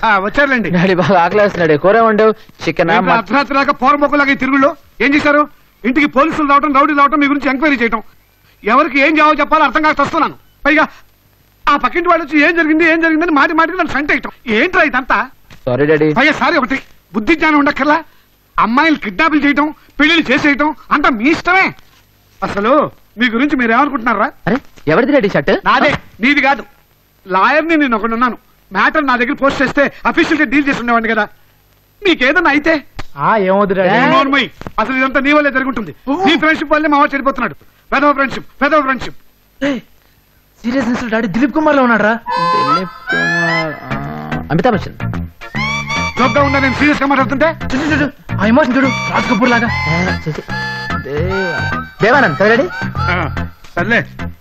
ఆ, వచ్చారులేండి డాడీ బాగా ఆకలేస్తున్నాడు కూర వండావు చికెన్ ఏంట్రా అర్ధరాత్రి దాకా పోర మొక్కలాగా ఈ తిరుగుళ్ళు ఏం చేశారు ఇంటికి పోలీసులు రావటం రౌడీలు రావటం మీ గురించి ఎంక్వైరీ చేయటం ఎవరికి ఏం జవాబు చెప్పాలో అర్థం కాక వస్తున్నాను పైగా ఆ పక్కింటి వాళ్ళు వచ్చి ఏం జరిగింది ఏం జరిగిందని మాటి మాటికి నన్ను సంట వేయటం ఏంట్రా ఇదంతా సారీ డాడీ పైగా సారీ ఒకటి బుద్ధి జ్ఞానం ఉండక్కర్లా అమ్మాయిలు కిడ్నాపులు చేయటం పెళ్లిళ్ళు చేసేయటం అంతా మీ ఇష్టమే అసలు మీ గురించి మీరు ఏమనుకుంటున్నారా అరే ఎవరిది డాడీ షర్ట్ నాదే నీది కాదు లాయర్ని నేను ఒకడున్నాను మ్యాటర్ నా దగ్గర పోస్ట్ చేస్తే అఫీషియల్ గా డీల్ చేసి ఉండేవాడిని కదా నీకేదన్నా అయితే ఏమవుతుంది డాడీ నోర్మయ్ అసలు ఇదంతా నీ వల్లే జరుగుతుంది నీ ఫ్రెండ్షిప్ వల్లే మా వాడు చెడిపోతున్నాడు పెదవ ఫ్రెండ్షిప్ పెదవ friendship seriousness daddy Dilip Kumar లో ఉన్నాడు రా దిలీప్ కుమార్ ఆ, అమితాబ్ బచ్చన్ జోక్గా ఉన్నా నేను సీరియస్ గా మాట్లాడుతుంటే చూడు చూడు ఆ ఎమోషన్ చూడు రాజ్ కపూర్ లాగా ఆ, ఛీ, ఛీ. దేవా- దేవానంద్ కదా డాడీ ఆ, సర్లే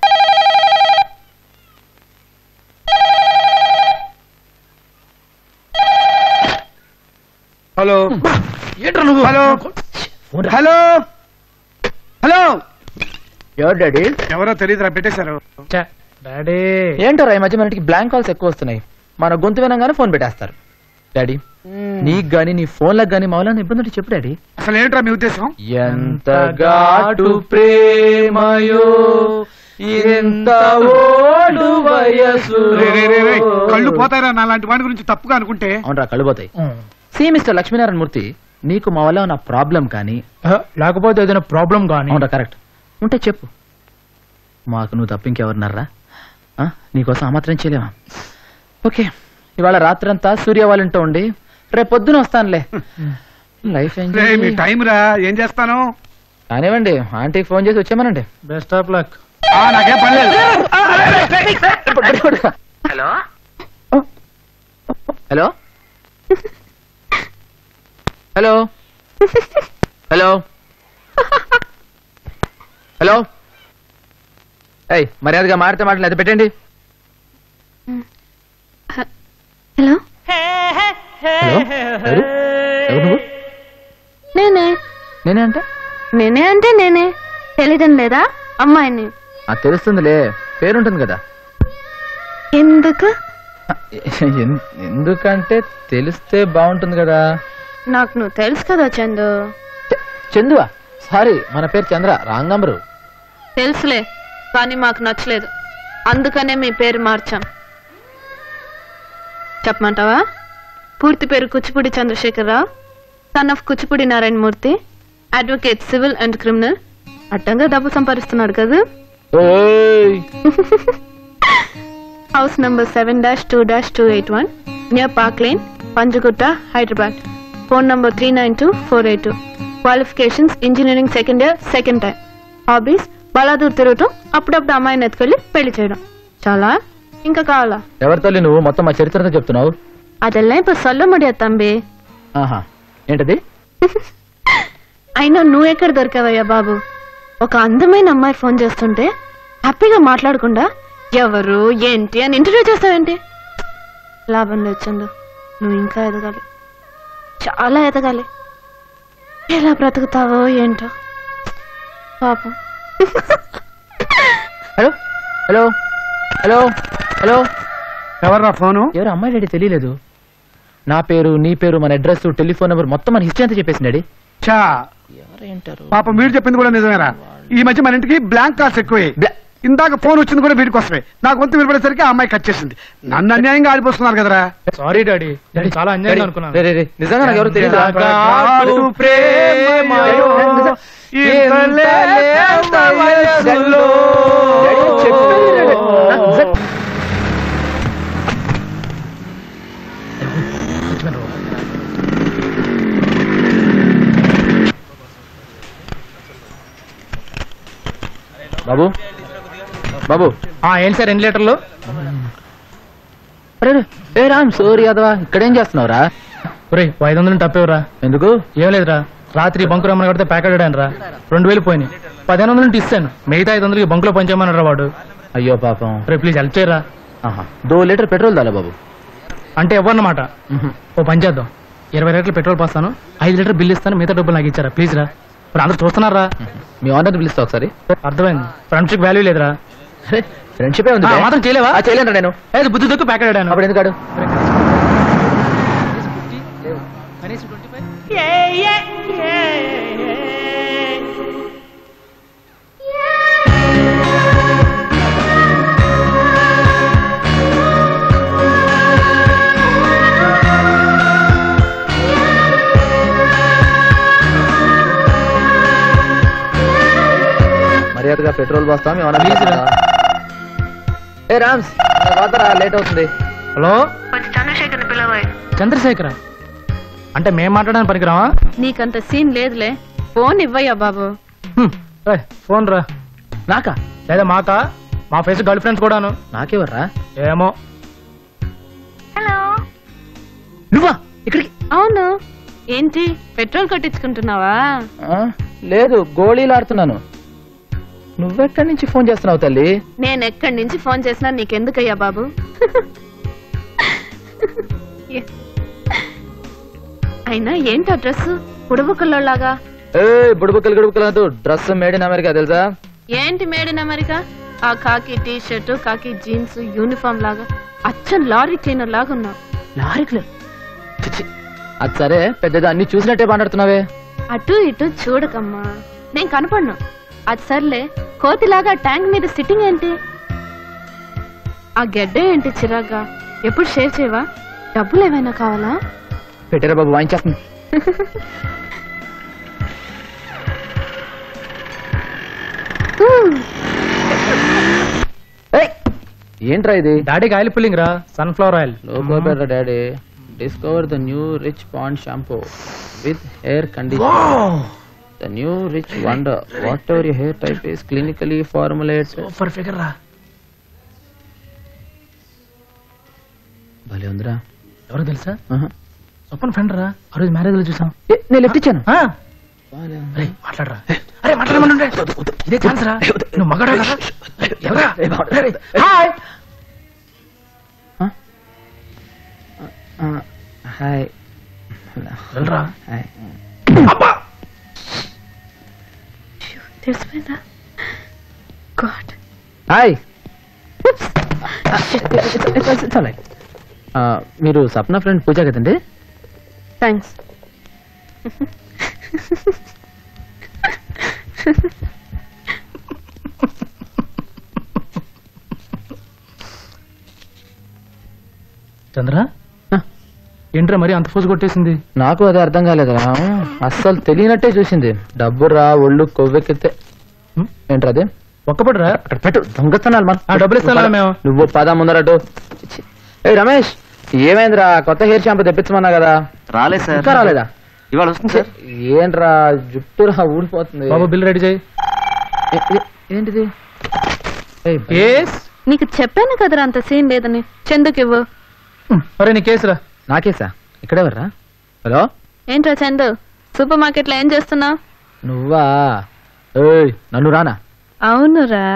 హలో ఏంట్రా నువ్వు హలో హలో హలో ఎవరు డాడీ ఎవరో తెలియదురా పెట్టేశారు ఛే, డాడీ ఏంటో ఈ మధ్య మనకి బ్లాంక్ కాల్స్ ఎక్కువ వస్తున్నాయి మన గొంతు వినంగానే ఫోన్ పెట్టేస్తారు డాడీ నీకు గానీ నీ ఫోన్లకు గానీ మౌలాన్ని ఇబ్బంది ఉంటే చెప్పు డాడీ అసలు ఏంట్రా మీ ఉద్దేశం ఎంత ఘాటు ప్రేమయో ఎంత ఓడు వయసు రే, రే, రే, రే, కళ్ళు పోతారా నా లాంటి వాడి గురించి తప్పుగా అనుకుంటే అవునరా కళ్ళు పోతాయి సి మిస్టర్ లక్ష్మీనారాయణ మూర్తి నీకు మా వల్ల ఉన్న ప్రాబ్లం కానీ లేకపోతే ఏదైనా ప్రాబ్లం కానీ అవునరా కరెక్ట్ ఉంటే చెప్పు మాకు నువ్వు తప్ప ఇంకెవరున్నారా ఆ? నీకోసం ఆ మాత్రం చేయలేవా ఓకే ఇవాళ రాత్రంతా సూర్య వాళ్ళ ఇంట్లో ఉండి రేపు పొద్దున వస్తానులే లైఫ్ రే, ఎంజాయ్ మీ టైం రా ఏం చేస్తాను కానివ్వండి ఆంటీకి ఫోన్ చేసి వచ్చామనండి బెస్ట్ ఆఫ్ లక్ ఆ, నాకేం పర్లేదు hello hello hello hello hello ఏయ్ మర్యాదగా మాడితే మాటలు అది పెట్టండి హలో హలో ఎవరు ఎవరు నువ్వు నేనే నేనే అంటే నేనే అంటే నేనే తెలియడం లేదా అమ్మాయిని నాకు తెలుస్తుందిలే పేరుంటుంది కదా ఎందుకు ఎన్- ఎందుకంటే తెలిస్తే బాగుంటుంది కదా నాకు నువ్వు తెలుసు కదా చందు చ- చందువా సారీ మన పేరు చంద్ర రాంగ్ నంబరు తెలుసులే కానీ మాకు నచ్చలేదు అందుకనే మీ పేరు మార్చాం చెప్పమంటావా పూర్తి పేరు Kuchipudi Chandrasekhararao son of Kuchipudi Narayana Murthy advocate civil and criminal అడ్డంగా డబ్బు సంపాదిస్తున్నాడు కదా ఓయ్ house number seven dash two dash two eight one near park lane Panjagutta Hyderabad phone number three nine two four eight two qualifications engineering second year second time hobbies బలాదూర్ తిరగటం అప్పుడప్పుడు అమ్మాయిని ఎత్తుకెళ్ళి పెళ్లి చేయడం చాలా ఇంకా కావాలా ఎవరి తల్లి నువ్వు మొత్తం మా చరిత్రతో చెప్తున్నావు అదెల్లా ఇప్పుడు సొల్ల ముడియా తంబి ఆహా ఏంటది అయినా నువ్వు ఎక్కడ దొరికావయ్యా బాబు ఒక అందమైన అమ్మాయి ఫోన్ చేస్తుంటే హ్యాపీగా మాట్లాడకుండా ఎవరు ఏంటి అని ఇంటర్వ్యూ చేస్తావేంటి లాభం లేదు చందు నువ్వు ఇంకా ఎదగాలి చాలా ఎదగాలి ఎలా బ్రతుకుతావో ఏంటో పాపం హలో హలో హలో హలో ఎవర్రా ఫోను ఎవరు అమ్మాయి డాడీ తెలియలేదు నా పేరు నీ పేరు మన అడ్రస్ టెలిఫోన్ నెంబర్ మొత్తం మన హిస్టరీ అంతా చెప్పేసి డాడీ చా ఎవరేంటారు పాపం వీడు చెప్పింది కూడా నిజమేరా ఈ మధ్య మన ఇంటికి బ్లాంక్ కాల్స్ ఎక్కువే బ్లా- ఇందాక ఫోన్ వచ్చింది కూడా వీడి కోసమే నాకు వంతు వినపడేసరికి ఆ అమ్మాయి కట్ చేసింది నన్ను అన్యాయంగా ఆడిపోతున్నారు కదరా సారీ డాడీ డాడీ చాలా అందంగా అనుకున్నాను రే, రే, రే, నిజంగా నాకు ఎవరు తెలియదు ఎంతగాటు ప్రేమయో, ఇంత లేత వయసులో. బాబు బాబు ఆ ఏంటి సార్ ఎన్ని లీటర్లు అరే రే, ఏ రామ్ సోరీ యాదవా ఇక్కడేం చేస్తున్నావురా ఒరే ఐదు వందలు తప్పేవరా ఎందుకు ఏం లేదురా రాత్రి బంకు రమ్మని కడితే ప్యాకెట్ ఆడాను రా రెండు వేలు పోయినాయి పదిహేను వందలు ఉంటే ఇస్తాను మిగతా ఐదు వందలకి బంకులో పనిచేయమన్నారా వాడు అయ్యో పాపం రే ప్లీజ్ హెల్ప్ చేయరా ఆహా దో లీటర్ పెట్రోల్ దాలా బాబు అంటే ఇవ్వన్నమాట మ్హూ. ఓ పని చేద్దాం ఇరవై లీటర్లు పెట్రోల్ పోస్తాను ఐదు లీటర్ బిల్ ఇస్తాను మిగతా డబ్బులు నాకు ఇచ్చారా ప్లీజ్ రా ఇప్పుడు అందరూ చూస్తున్నారా మీ ఆనర్ పిలుస్తా ఒకసారి అర్థమైంది ఫ్రెండ్షిప్ వాల్యూ లేదురా ఫ్రెండ్షిప్ ఉంది ఆ, మాత్రం చేయలేవా? చేయలేను నేను ఏది బుద్ధి దొక్కు ప్యాకెట్ ఆడాను అప్పుడు ఎందుకాడు గా పెట్రోల్ పోస్తాం ఏమన్నా Please రా. ఏ రామ్స్ పోతారా లేట్ అవుతుంది హలో కొంచెం చంద్రశేఖర్ని పిలవాయి చంద్రశేఖర అంటే మేం మాట్లాడడానికి పనికిరావా నీకంత సీన్ లేదులే ఫోన్ ఇవ్వయ్యా బాబు హ్మ్, రేయ్, ఫోన్ రా నాకా లేదా మాకా మా ఫేస్ గర్ల్ ఫ్రెండ్స్ కూడాను నాకెవర్రా ఏమో హలో నువ్వా ఇక్కడికి అవును ఏంటి పెట్రోల్ కొట్టించుకుంటున్నావా ఆ, లేదు గోళీలు ఆడుతున్నాను నువ్వెక్కడి నుంచి ఫోన్ చేస్తున్నావు తల్లి నేను ఎక్కడి నుంచి ఫోన్ చేసినా నీకెందుకయ్యా బాబు అయినా ఏంటి ఆ డ్రెస్ పుడుబుకల్లోలాగా ఏ బుడుబుక్కలు గడుపుకలదు డ్రెస్ మేడ్ ఇన్ అమెరికా తెలుసా ఏంటి మేడ్ ఇన్ అమెరికా ఆ khaki T shirt khaki jeans uniform లాగా అచ్చం లారీ క్లీనర్ లాగా ఉన్నావు లారీకులు అది సరే పెద్దగా అన్ని చూసినట్టే మాట్లాడుతున్నావే అటు ఇటు చూడకమ్మా నేను కనపడను అది సర్లే కోతిలాగా ట్యాంక్ మీద సిట్టింగ్ ఏంటి ఆ గెడ్డ ఏంటి చిరాగ్గా ఎప్పుడు షేర్ చేయవా డబ్బులు ఏమైనా కావాలా పెట్టారా బాబు వాయించేస్తుంది ఏయ్, ఏంట్రా ఇది డాడీకి ఆయిల్ పుల్లింగ్ రా సన్ఫ్లవర్ ఆయిల్ లోగో better daddy discover the new rich Pond's shampoo with hair condition the new rich wonder whatever your hair type is clinically formulate super figure రా భలే ఉందిరా ఎవరు తెలుసా ఆహా. స్వప్న ఫ్రెండ్ రా ఆ రోజు మ్యారేజ్ లో చూసాం ఏ, నేను లెఫ్ట్ ఇచ్చాను ఆ? అరే మాట్లాడరా అరే మాట్లాడమని ఇదే ఛాన్స్ రా నువ్వు మగడా కదా ఎవరా? అరే, హాయ్ హాయ్ వెళ్ళరా హాయ్ తెలిసిపోయిందా గాడ్ హాయ్ మీరు సప్న ఫ్రెండ్ పూజ కదండి థ్యాంక్స్ చంద్ర ఆ. ఏంట్రా మరి అంత ఫోజు కొట్టేసింది నాకు అది అర్థం కాలేదురా అస్సలు తెలియనట్టే చూసింది డబ్బు రా ఒళ్ళు కొవ్వెక్కితే హ్మ్? ఏంట్రా అది ఒక్కపడరా అక్కడ పెట్టు దొంగతనాలు మన ఆ, డబ్బులు ఇస్తానురా మేము. నువ్వు పద ముందరటు ఏ రమేష్ ఏమైందిరా కొత్త హెయిర్ షాంపూ తెప్పించమన్నా కదా రాలేదు సార్ ఇంకా రాలేదా ఇవాళ వస్తుంది సార్ ఏంట్రా జుట్టు రా ఊడిపోతుంది బాబు బిల్ రెడీ చేయి ఏ- ఏ- ఏంటిది ఏయ్, బై- కేస్ నీకు చెప్పాను కదరా అంత సీన్ లేదని చందుకి ఇవ్వు అరే నీ కేసు రా నాకేసా ఇక్కడెవర్రా హలో ఏంట్రా చందు సూపర్ మార్కెట్ లో ఏం చేస్తున్నావు నువ్వా ఏయ్ నన్ను రానా అవునురా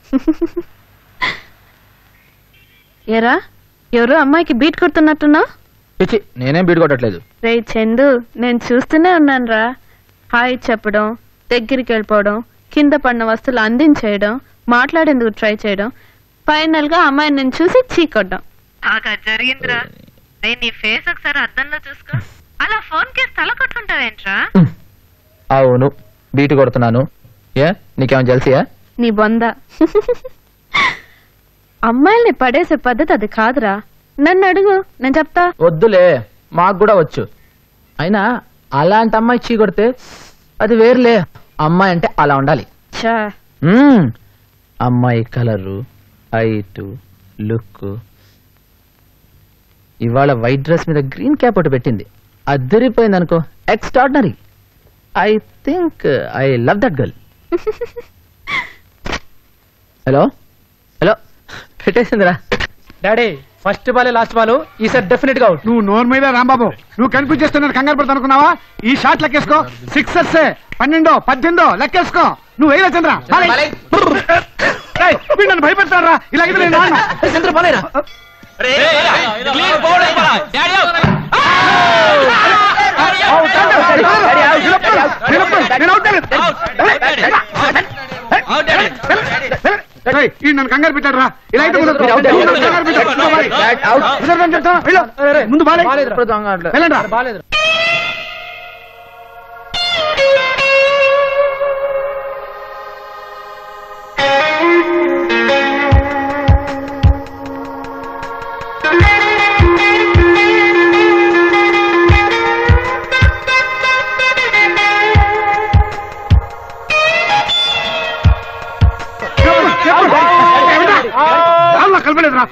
ఎరా ఎవరో అమ్మాయికి బీట్ కొడుతున్నట్టున్నా పిచ్చి నేనేం బీడ్ కొట్టట్లేదు రే చందు నేను చూస్తూనే ఉన్నాను రా హాయ్ చెప్పడం దగ్గరికి వెళ్ళిపోవడం కింద పడిన వస్తువులు అందించేయడం మాట్లాడేందుకు ట్రై చేయడం ఫైనల్ గా అమ్మాయిని నేను చూసి చీకొట్టడం జరిగిందిరా నీ ఫేస్ ఒకసారి అద్దంలో చూసుకో అలా ఫోన్ కేసు తల కొట్టుకుంటావేంట్రా అవును బీట్ కొడుతున్నాను ఏ నీకేమైనా తెలిసియా నీ బొంద అమ్మాయిల్ని పడేసే పద్ధతి అది కాదురా నన్ను అడుగు నేను చెప్తా వద్దులే మాకు కూడా వచ్చు అయినా అలాంటి అమ్మాయి చీ కొడితే అది వేరులే అమ్మాయి అంటే అలా ఉండాలి చా మ్మ్. అమ్మాయి కలరు హైట్ లుక్ ఇవాళ వైట్ డ్రెస్ మీద గ్రీన్ క్యాప్ ఒకటి పెట్టింది అద్దరిపోయింది అనుకో extraordinary I think I love that girl hello hello పెట్టేసిందిరా daddy first ball last ball ఈసారి డెఫినెట్ గా అవుట్ నువ్వు నోరు మీద రాంబాబు నువ్వు కనిపించేస్తున్నాను కంగారు పడతా అనుకున్నావా ఈ షాట్ లెక్కేసుకో సిక్సర్స్ పన్నెండో పద్దెనిమిదో లెక్కేసుకో నువ్వు వేయలే చంద్ర బాలే. ఏయ్, వీడు నన్ను భయపెడతారా ఇలాగైతే నేను ఆడను. చంద్ర బాలేరా నేను ఒప్పుకోను, నేను అవుట్ అయ్యాను. ఏయ్, ఈ నన్ను కంగారు పెట్టాడు రా ఇలా అయితే కుదరదు. మీరు అవుట్ నువ్వు నన్ను కంగారు పెట్టావు. నువ్వు బాలే. అవుట్. కుదరదని చెప్తావా? వెళ్ళు. ముందు బాలే ఇప్పుడు దొంగ ఆటలు. వెళ్ళండి రా. బాలేదు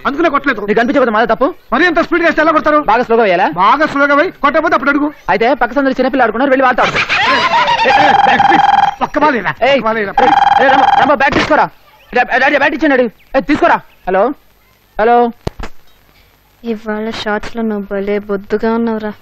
అందుకనే కొట్టలేదు నీకు అనిపించకపోతే మాదే తప్పు మరి ఎంత స్పీడ్ గా ఎలా కొడతారు బాగా స్లోగా వేయాలా బాగా స్లోగా పోయి కొట్టకపోతే అప్పుడు అడుగు అయితే పక్క సందరు చిన్నపిల్లలు ఆడుకున్నారు వెళ్ళి వాళ్ళతో ఆడుకో. ఒక్క బాలేరా ఏయ్, బాలేరా ఏయ్, రామ, రామ, బ్యాట్ తీసుకోరా డా- డాడీ బ్యాట్ ఇచ్చాడు తీసుకోరా హలో హలో ఇవాళ షార్ట్స్ లో నువ్వు భలే బొద్దుగా ఉన్నావురా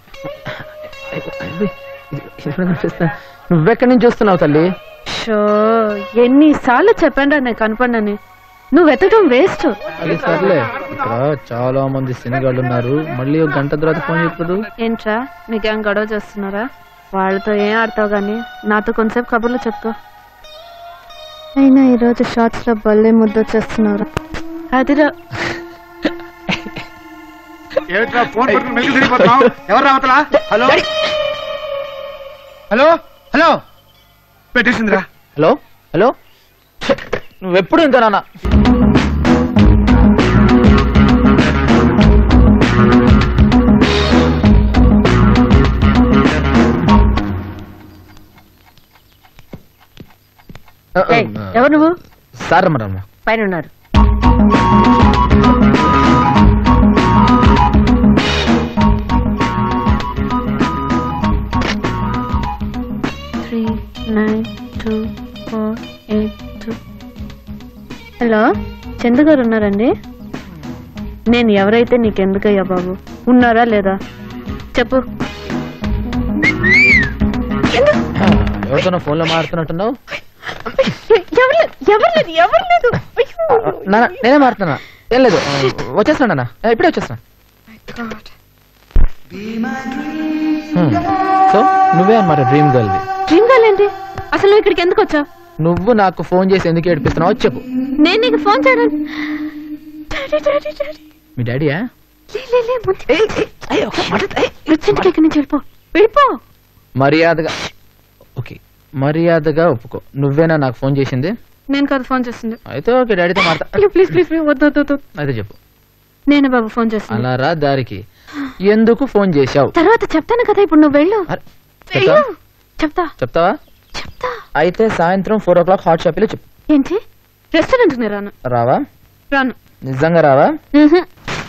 నువ్వెక్కడి నుంచి చూస్తున్నావు తల్లి షో ఎన్నిసార్లు చెప్పాను నేను కనపడని నువ్వు వెతకడం వేస్ట్ అది సర్లే ఇక్కడ చాలా మంది సినిగాళ్ళు ఉన్నారు మళ్ళీ ఒక గంట తర్వాత ఫోన్ చెప్పదు ఏంట్రా మీకేం గొడవ చేస్తున్నారా వాళ్ళతో ఏం ఆడతావు గాని నాతో కొంతసేపు కబుర్లు చెప్పుకో అయినా ఈరోజు షార్ట్స్ లో భలే ముద్ద వచ్చేస్తున్నారు అదిరా ఏమిట్రా ఫోన్ పట్టుకుని మెలికి తిరిగిపోతున్నావు ఎవరు రావతలా హలో హలో హలో పెట్టేసిందిరా హలో హలో ఛే, నువ్వెప్పుడు ఇంత నాన్న ఎవరు నువ్వు సార్ రమ్మరమ్మ పైన ఉన్నారు three nine two four eight two hello Chandu గారు ఉన్నారండి నేను ఎవరైతే నీకెందుకయ్యా బాబు ఉన్నారా లేదా చెప్పు ఎవరితోనో ఫోన్లో మాట్లాడుతున్నట్టున్నావు ఎవరు లేదు ఎవరు లేదు ఎవరు లేదు అయ్యో. నాన్న నేనే మారుతున్నా ఏం లేదు వచ్చేస్తున్నా నాన్న ఏ, ఇప్పుడే వచ్చేస్తున్నా హ్మ్. సో నువ్వే అన్నమాట డ్రీమ్ గర్ల్ డ్రీమ్ గర్ల్ ఏంటి అసలు నువ్వు ఇక్కడికి ఎందుకు వచ్చావు నువ్వు నాకు ఫోన్ చేసి ఎందుకు ఏడిపిస్తున్నావు చెప్పు నేను నీకు ఫోన్ చేయడం డాడీ డాడీ డాడీ మీ డాడీయా లే లే లే ముందు రిచెంట్కి ఇక్కడి నుంచి వెళ్ళిపో వెళ్ళిపో మర్యాదగా ఓకే మర్యాదగా ఒప్పుకో నువ్వేనా నాకు ఫోన్ చేసింది నేను కాదు ఫోన్ చేస్తుంది అయితే ఓకే డాడీతో మాట్లా ప్లీజ్ ప్లీజ్ ప్లీజ్ ప్లీజ్ వద్దు వద్దు వద్దు అయితే చెప్పు నేనే బాబు ఫోన్ చేస్తుంది అలా రా దారికి ఎందుకు ఫోన్ చేశావు తర్వాత చెప్తాను కదా ఇప్పుడు నువ్వు వెళ్ళు అరే, వెళ్ళు చెప్తావా? చెప్తా చెప్తావా చెప్తా అయితే సాయంత్రం four o'clock hot shop చెప్పు ఏంటి రెస్టారెంట్ ని రాను రావా రాను నిజంగా రావా మ్హూ.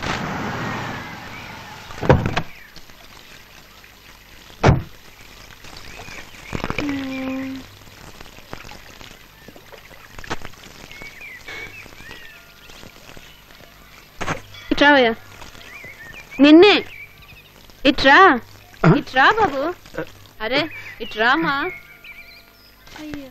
ఇట్రావయ్యా నిన్నే ఇట్రా ఇట్రా బాబు అరే ఇట్రామా అయ్యో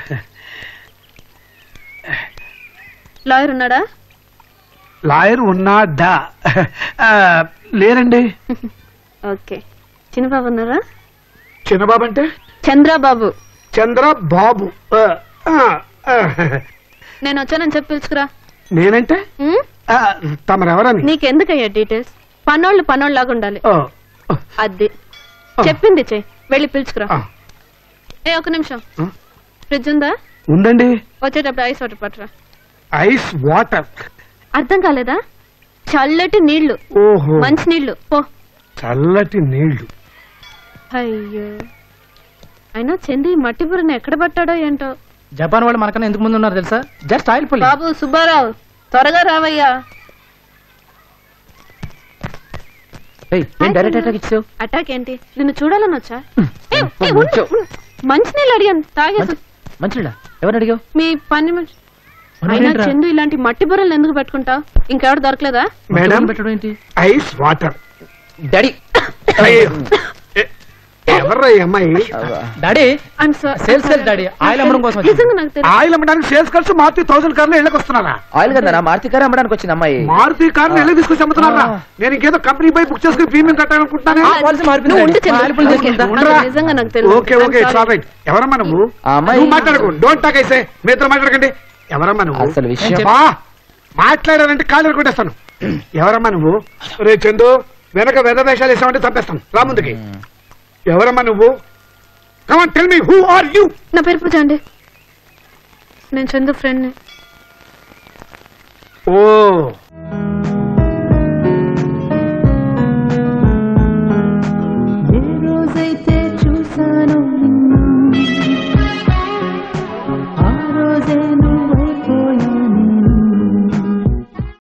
లాయర్ ఉన్నాడా లాయర్ ఉన్నాడా ఆ, లేరండి ఓకే చిన్నబాబు ఉన్నారా చిన్నబాబు అంటే చంద్రబాబు చంద్ర బాబు ఆ, ఆ, ఆ. నేను వచ్చానని చెప్పి పిలుచుకురా నేనంటే ఉమ్? ఆ, తమరెవరని నీకెందుకయ్యా డీటెయిల్స్ పనోళ్ళు పనోళ్ళలాగా ఉండాలి ఓ, ఓ, అది చెప్పింది చెయ్యి వెళ్ళి పిలుచుకురా ఆ, ఏ ఒక నిమిషం ఆ. ఫ్రిడ్జ్ ఉందా ఉందండి వచ్చేటప్పుడు ఐస్ వాటర్ పట్టరా ఐస్ వాటర్ అర్థం కాలేదా చల్లటి నీళ్లు ఓహో మంచి నీళ్లు పో చల్లటి నీళ్లు అయ్యో అయినా చంది ఈ మట్టి బుర్రని ఎక్కడ పట్టాడో ఏంటో జపాన్ వాళ్ళు మనకన్నా ఎందుకు ముందు ఉన్నారు తెలుసా జస్ట్ ఆయిల్ పుల్లి బాబు సుబ్బారావు త్వరగా రావయ్యా ఏయ్, ఏం డైరెక్ట్ అటాక్ ఇచ్చావు అటాక్ ఏంటి నిన్ను చూడాలని వచ్చా ఏ, ఏ, ఉండు, ఉండు. మంచినీళ్ళు అడిగాను తాగేసి మంచిదా ఎవరు అడిగావు మీ పని మనిషి అయినా చందు ఇలాంటి మట్టి బుర్రలు ఎందుకు పెట్టుకుంటావు ఇంకెవడు దొరకలేదా మేడం పెట్టడం ఏంటి ఐస్ వాటర్ డాడీ ఎవర్రా ఈ అమ్మాయి daddy I'm so- sales sales daddy oil అమ్మడం కోసం వచ్చింది. నిజంగా నాకు తెలియదు ఆయిల్ అమ్మడానికి సేల్స్ ఖర్చు మారుతి థౌసండ్ కార్లు ఇళ్ళకి వస్తున్నారా ఆయిల్ కదా మారుతి కారు అమ్మడానికి వచ్చింది అమ్మాయి మారుతి కార్లు ఇళ్ళకి తీసుకొచ్చి అమ్ముతున్నారా నేను ఇంకేదో కంపెనీ పై బుక్ చేసుకుని ప్రీమియం కట్టాలనుకుంటున్నానే ఆ పాలసీ మారిపోయింది నువ్వు ఉండు డాడీ. చందు. ఆయిల్ పుల్లి చేసుకుంటా. నాకు ఉండరా? నిజంగా నాకు తెలియదు okay okay it's all right ఎవరమ్మా నువ్వు ఆ అమ్మాయి- నువ్వు మాట్లాడకు డోంట్ టాక్ ఐసే మీ ఇద్దరు మాట్లాడకండి ఎవరమ్మా నువ్వు అసలు విషయం బా మాట్లాడారంటే కాళ్ళు కొట్టేస్తాను ఎవరమ్మా నువ్వు రే చందు వెనక వెద వేషాలు వేసామంటే చంపేస్తాను రా ముందుకి ఎవరమ్మా నువ్వు come on tell me who are you నా పేరు పూజ అండి నేను చందు ఫ్రెండ్ ఓ